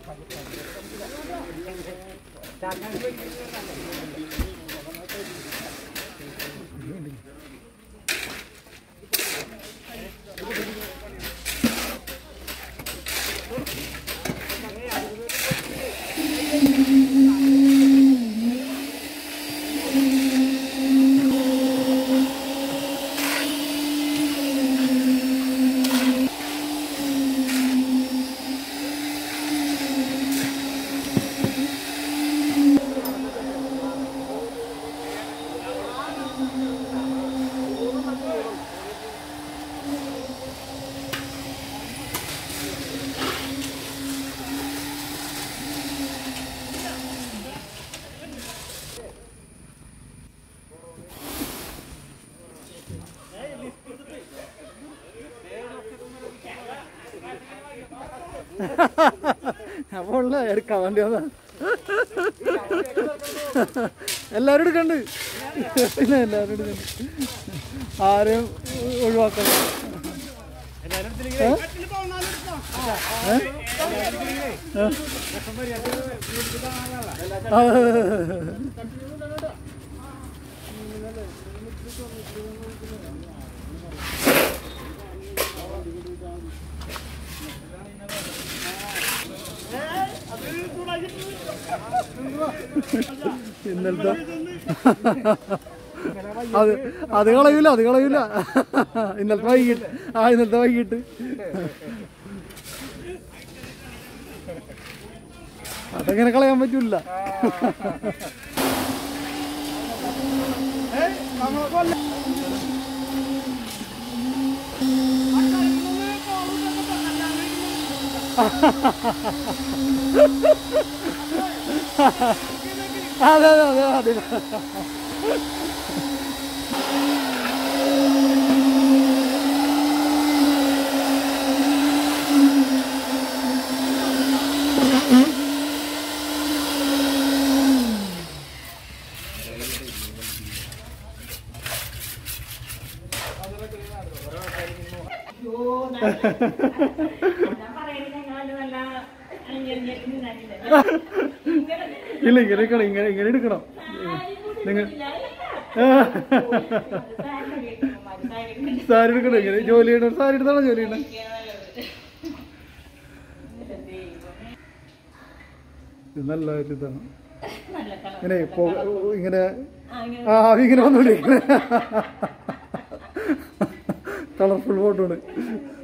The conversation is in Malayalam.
അപ്പോൾ എടുക്കാൻ വേണ്ടി വന്നാ എല്ലാവരും എടുക്കണ്ട് ഇല്ല എല്ലാവരും എടുക്കണ്ട് ആരെയും ഒഴിവാക്കണം ഏ? ഏ? ആ. ഇന്നലത്തെ അത് അത് കളയൂല അത് കളയൂല ഇന്നലത്തെ വൈകിട്ട് ആ ഇന്നലത്തെ വൈകിട്ട് അതെങ്ങനെ കളയാൻ പറ്റൂല അതെ അതെ അതെ അതെ ഇല്ല ഇങ്ങനെ എടുക്കണം ഇങ്ങനെ ഇങ്ങനെ എടുക്കണം നിങ്ങൾ സാരി എടുക്കണം ഇങ്ങനെ ജോലി ചെയ്യണ സാരി എടുത്താണോ ജോലി ചെയ്യണേ ഇത് നല്ല ഒരു ഇതാണ് ഇങ്ങനെ ഇപ്പോ ഇങ്ങനെ ആ ആവി ഇങ്ങനെ വന്നോണ്ടിരിക്കണേ കളർഫുൾ ഫോട്ടോ ആണ്